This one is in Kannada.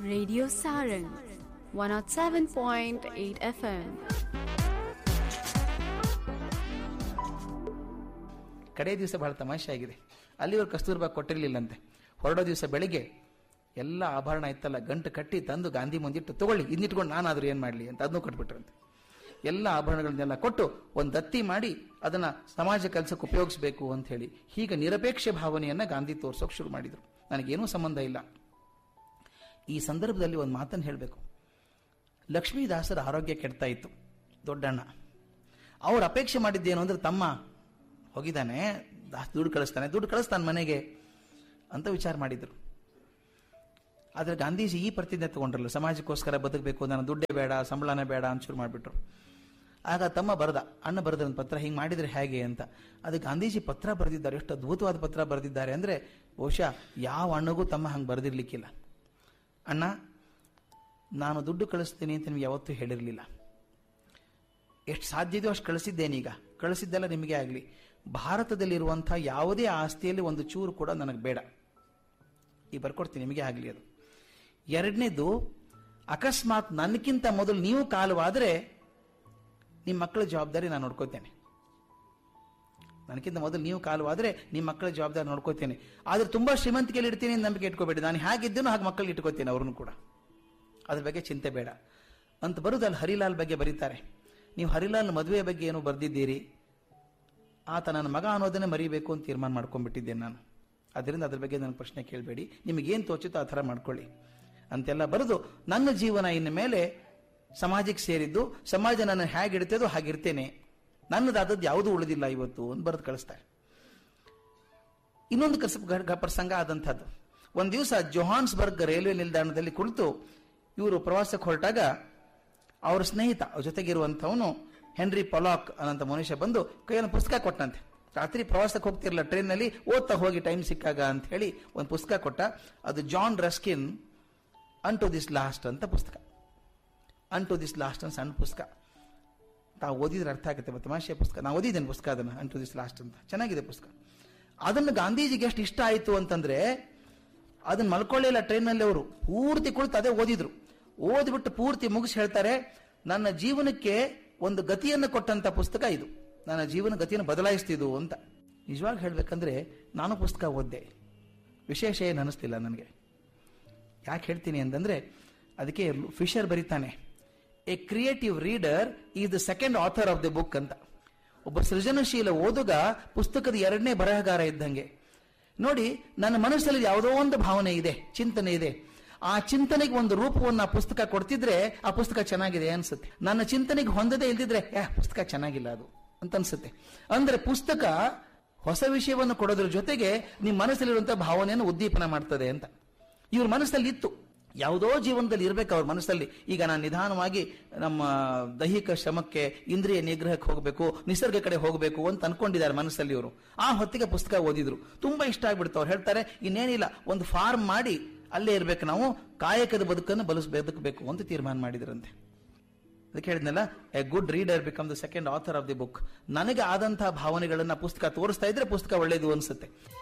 Radio Sarang 107.8 FM. ಕಡೆಯ ದಿವಸ ಬಹಳ ತಮಾಷೆ ಆಗಿದೆ ಅಲ್ಲಿವರು ಕಸ್ತೂರ್ಬಾ ಕೊಟ್ಟಿರಲಿಲ್ಲಂತೆ ಹೊರಡೋ ದಿವಸ ಬೆಳಿಗ್ಗೆ ಎಲ್ಲ ಆಭರಣ ಇತ್ತಲ್ಲ ಗಂಟು ಕಟ್ಟಿ ತಂದು ಗಾಂಧಿ ಮುಂದಿಟ್ಟು ತಗೊಳ್ಳಿ ಇನ್ನಿಟ್ಕೊಂಡು ನಾನಾದ್ರೂ ಏನ್ ಮಾಡ್ಲಿ ಅಂತ ಅದನ್ನು ಕೊಟ್ಬಿಟ್ರಂತೆ ಎಲ್ಲ ಆಭರಣಗಳನ್ನೆಲ್ಲ ಕೊಟ್ಟು ಒಂದು ದತ್ತಿ ಮಾಡಿ ಅದನ್ನ ಸಮಾಜ ಕೆಲಸಕ್ಕೆ ಉಪಯೋಗಿಸಬೇಕು ಅಂತ ಹೇಳಿ ಹೀಗೆ ನಿರಪೇಕ್ಷ ಭಾವನೆಯನ್ನ ಗಾಂಧಿ ತೋರ್ಸೋಕೆ ಶುರು ಮಾಡಿದ್ರು ನನಗೇನೂ ಸಂಬಂಧ ಇಲ್ಲ ಈ ಸಂದರ್ಭದಲ್ಲಿ ಒಂದು ಮಾತನ್ನು ಹೇಳಬೇಕು ಲಕ್ಷ್ಮೀದಾಸರ ಆರೋಗ್ಯ ಕೆಡ್ತಾ ಇತ್ತು ದೊಡ್ಡಣ್ಣ ಅವ್ರು ಅಪೇಕ್ಷೆ ಮಾಡಿದ್ದೇನು ಅಂದ್ರೆ ತಮ್ಮ ಹೋಗಿದ್ದಾನೆ ದಾಸ್ ದುಡ್ಡು ಕಳಿಸ್ತಾನೆ ದುಡ್ಡು ಕಳಿಸ್ತಾನೆ ಮನೆಗೆ ಅಂತ ವಿಚಾರ ಮಾಡಿದ್ರು ಆದ್ರೆ ಗಾಂಧೀಜಿ ಈ ಪ್ರತಿಜ್ಞೆ ತಗೊಂಡ್ರಲ್ಲ ಸಮಾಜಕ್ಕೋಸ್ಕರ ಬದುಕಬೇಕು ನಾನು ದುಡ್ಡೇ ಬೇಡ ಸಂಬಳನೇ ಬೇಡ ಅಂತ ಶುರು ಮಾಡಿಬಿಟ್ರು ಆಗ ತಮ್ಮ ಬರೆದ ಅಣ್ಣ ಬರೆದ ಒಂದು ಪತ್ರ ಹಿಂಗೆ ಮಾಡಿದ್ರೆ ಹೇಗೆ ಅಂತ ಅದು ಗಾಂಧೀಜಿ ಪತ್ರ ಬರೆದಿದ್ದಾರೆ ಎಷ್ಟು ಅದ್ಭುತವಾದ ಪತ್ರ ಬರೆದಿದ್ದಾರೆ ಅಂದ್ರೆ ಬಹುಶಃ ಯಾವ ಅಣ್ಣಗೂ ತಮ್ಮ ಹಂಗೆ ಬರೆದಿರ್ಲಿಕ್ಕಿಲ್ಲ ಅಣ್ಣ ನಾನು ದುಡ್ಡು ಕಳಿಸ್ತೀನಿ ಅಂತ ನಿಮ್ಗೆ ಯಾವತ್ತೂ ಹೇಳಿರಲಿಲ್ಲ ಎಷ್ಟು ಸಾಧ್ಯದೋ ಅಷ್ಟು ಕಳಿಸಿದ್ದೇನೀಗ ಕಳಿಸಿದ್ದೆಲ್ಲ ನಿಮಗೆ ಆಗಲಿ ಭಾರತದಲ್ಲಿರುವಂಥ ಯಾವುದೇ ಆಸ್ತಿಯಲ್ಲಿ ಒಂದು ಚೂರು ಕೂಡ ನನಗೆ ಬೇಡ ಈ ಬರ್ಕೊಡ್ತೀನಿ ನಿಮಗೆ ಆಗಲಿ ಅದು ಎರಡನೇದು ಅಕಸ್ಮಾತ್ ನನಗಿಂತ ಮೊದಲು ನೀವು ಕಾಲವಾದರೆ ನಿಮ್ಮ ಮಕ್ಕಳ ಜವಾಬ್ದಾರಿ ನಾನು ನೋಡ್ಕೋತೇನೆ ನನಗಿಂತ ಮೊದಲು ನೀವು ಕಾಲವಾದರೆ ನಿಮ್ಮ ಮಕ್ಕಳ ಜವಾಬ್ದಾರಿ ನೋಡ್ಕೋತೇನೆ ಆದ್ರೆ ತುಂಬಾ ಶ್ರೀಮಂತಿಕೆಯಲ್ಲಿ ಇಡ್ತೀನಿ ಅಂತ ನಂಬಿಕೆ ಇಟ್ಕೋಬೇಡಿ ನಾನು ಹೇಗಿದ್ದೇನೋ ಹಾಗೆ ಮಕ್ಕಳಿಗೆ ಇಟ್ಕೋತೇನೆ ಅವ್ರನ್ನು ಕೂಡ ಅದ್ರ ಬಗ್ಗೆ ಚಿಂತೆ ಬೇಡ ಅಂತ ಬರುದಲ್ಲಿ ಹರಿಲಾಲ್ ಬಗ್ಗೆ ಬರೀತಾರೆ ನೀವು ಹರಿಲಾಲ್ ಮದುವೆ ಬಗ್ಗೆ ಏನು ಬರೆದಿದ್ದೀರಿ ಆತ ನನ್ನ ಮಗ ಅನ್ನೋದನ್ನೇ ಮರಿಬೇಕು ಅಂತ ತೀರ್ಮಾನ ಮಾಡ್ಕೊಂಡ್ಬಿಟ್ಟಿದ್ದೇನೆ ನಾನು ಅದರಿಂದ ಅದ್ರ ಬಗ್ಗೆ ನನ್ನ ಪ್ರಶ್ನೆ ಕೇಳಬೇಡಿ ನಿಮಗೇನು ತೋಚುತ್ತೋ ಆ ಥರ ಮಾಡ್ಕೊಳ್ಳಿ ಅಂತೆಲ್ಲ ಬರೆದು ನನ್ನ ಜೀವನ ಇನ್ನು ಮೇಲೆ ಸಮಾಜಕ್ಕೆ ಸೇರಿದ್ದು ಸಮಾಜ ನನ್ನ ಹೇಗಿಡ್ತೇದೋ ಹಾಗಿರ್ತೇನೆ ನನ್ನದಾದದ್ದು ಯಾವುದೂ ಉಳಿದಿಲ್ಲ ಇವತ್ತು ಅಂತ ಬರೆದು ಕಳಿಸ್ತಾರೆ ಇನ್ನೊಂದು ಕಸ ಘ- ಪ್ರಸಂಗ ಆದಂಥದ್ದು ಒಂದು ದಿವಸ ಜೊಹಾನ್ಸ್ಬರ್ಗ್ ರೈಲ್ವೆ ನಿಲ್ದಾಣದಲ್ಲಿ ಕುಳಿತು ಇವರು ಪ್ರವಾಸಕ್ಕೆ ಹೊರಟಾಗ ಅವರ ಸ್ನೇಹಿತ ಅವ್ರ ಜೊತೆಗಿರುವಂಥವನು ಹೆನ್ರಿ ಪೊಲಾಕ್ ಅನ್ನಂತ ಮನುಷ್ಯ ಬಂದು ಕೈಯನ್ನು ಪುಸ್ತಕ ಕೊಟ್ಟಂತೆ ರಾತ್ರಿ ಪ್ರವಾಸಕ್ಕೆ ಹೋಗ್ತಿರಲ್ಲ ಟ್ರೈನ್ನಲ್ಲಿ ಓದ್ತಾ ಹೋಗಿ ಟೈಮ್ ಸಿಕ್ಕಾಗ ಅಂತ ಹೇಳಿ ಒಂದು ಪುಸ್ತಕ ಕೊಟ್ಟ ಅದು John Ruskin unto this last ಅಂತ ಪುಸ್ತಕ ಅನ್ ಟು ದಿಸ್ ಲಾಸ್ಟ್ ಅಂತ ಸಣ್ಣ ಪುಸ್ತಕ ತಾವು ಓದಿದ್ರೆ ಅರ್ಥ ಆಗುತ್ತೆ ಮತ್ತೆ ತಮಾಷೆ ಪುಸ್ತಕ ನಾವು ಓದಿದ್ದೇನೆ ಪುಸ್ತಕ ಅದನ್ನ ಅನ್ ಟು ದಿಸ್ ಲಾಸ್ಟ್ ಅಂತ ಚೆನ್ನಾಗಿದೆ ಪುಸ್ತಕ ಅದನ್ನು ಗಾಂಧೀಜಿಗೆ ಎಷ್ಟು ಇಷ್ಟ ಆಯಿತು ಅಂತಂದ್ರೆ ಅದನ್ನ ಮಲ್ಕೊಳ್ಳಿಲ್ಲ ಟ್ರೈನಲ್ಲಿ ಅವರು ಪೂರ್ತಿ ಕುಳಿತು ಅದೇ ಓದಿದ್ರು ಓದ್ಬಿಟ್ಟು ಪೂರ್ತಿ ಮುಗಿಸಿ ಹೇಳ್ತಾರೆ ನನ್ನ ಜೀವನಕ್ಕೆ ಒಂದು ಗತಿಯನ್ನು ಕೊಟ್ಟಂತ ಪುಸ್ತಕ ಇದು ನನ್ನ ಜೀವನ ಗತಿಯನ್ನು ಬದಲಾಯಿಸ್ತಿದ್ದು ಅಂತ ನಿಜವಾಗಿ ಹೇಳ್ಬೇಕಂದ್ರೆ ನಾನು ಪುಸ್ತಕ ಓದ್ದೆ ವಿಶೇಷ ಏನು ಅನಿಸ್ತಿಲ್ಲ ನನಗೆ ಯಾಕೆ ಹೇಳ್ತೀನಿ ಅಂತಂದ್ರೆ ಅದಕ್ಕೆ ಫಿಶರ್ ಬರೀತಾನೆ a creative reader is the second author of the book ಅಂತ ಒಬ್ಬ ಸೃಜನಶೀಲ ಓದುಗ ಪುಸ್ತಕದ ಎರಡನೇ ಬರಹಗಾರ ಇದ್ದಂಗೆ ನೋಡಿ ನನ್ನ ಮನಸ್ಸಲ್ಲಿ ಯಾವುದೋ ಒಂದು ಭಾವನೆ ಇದೆ ಚಿಂತನೆ ಇದೆ ಆ ಚಿಂತನೆಗೆ ಒಂದು ರೂಪವನ್ನು ಆ ಪುಸ್ತಕ ಕೊಡ್ತಿದ್ರೆ ಆ ಪುಸ್ತಕ ಚೆನ್ನಾಗಿದೆ ಅನ್ಸುತ್ತೆ ನನ್ನ ಚಿಂತನೆಗೆ ಹೊಂದದೇ ಇಲ್ದಿದ್ರೆ ಯಾ ಪುಸ್ತಕ ಚೆನ್ನಾಗಿಲ್ಲ ಅದು ಅಂತ ಅನ್ಸುತ್ತೆ ಅಂದ್ರೆ ಪುಸ್ತಕ ಹೊಸ ವಿಷಯವನ್ನು ಕೊಡೋದ್ರ ಜೊತೆಗೆ ನಿಮ್ಮ ಮನಸ್ಸಲ್ಲಿರುವಂತಹ ಭಾವನೆಯನ್ನು ಉದ್ದೀಪನ ಮಾಡ್ತದೆ ಅಂತ ಇವ್ರ ಮನಸ್ಸಲ್ಲಿ ಇತ್ತು ಯಾವುದೋ ಜೀವನದಲ್ಲಿ ಇರಬೇಕು ಅವ್ರ ಮನಸ್ಸಲ್ಲಿ ಈಗ ನಾನು ನಿಧಾನವಾಗಿ ನಮ್ಮ ದೈಹಿಕ ಶ್ರಮಕ್ಕೆ ಇಂದ್ರಿಯ ನಿಗ್ರಹಕ್ಕೆ ಹೋಗಬೇಕು ನಿಸರ್ಗ ಕಡೆ ಹೋಗಬೇಕು ಅಂತ ಅನ್ಕೊಂಡಿದ್ದಾರೆ ಮನಸ್ಸಲ್ಲಿ ಇವರು ಆ ಹೊತ್ತಿಗೆ ಪುಸ್ತಕ ಓದಿದ್ರು ತುಂಬಾ ಇಷ್ಟ ಆಗ್ಬಿಡ್ತು ಅವ್ರು ಹೇಳ್ತಾರೆ ಇನ್ನೇನಿಲ್ಲ ಒಂದು ಫಾರ್ಮ್ ಮಾಡಿ ಅಲ್ಲೇ ಇರ್ಬೇಕು ನಾವು ಕಾಯಕದ ಬದುಕನ್ನು ಬಲಸ್ ಬದುಕಬೇಕು ಅಂತ ತೀರ್ಮಾನ ಮಾಡಿದ್ರಂತೆ ಅದಕ್ಕೆ ಹೇಳಿದ್ನಲ್ಲ a good reader become the second author of the book ನನಗೆ ಆದಂತಹ ಭಾವನೆಗಳನ್ನ ಪುಸ್ತಕ ತೋರಿಸ್ತಾ ಇದ್ರೆ ಪುಸ್ತಕ ಒಳ್ಳೇದು ಅನ್ಸುತ್ತೆ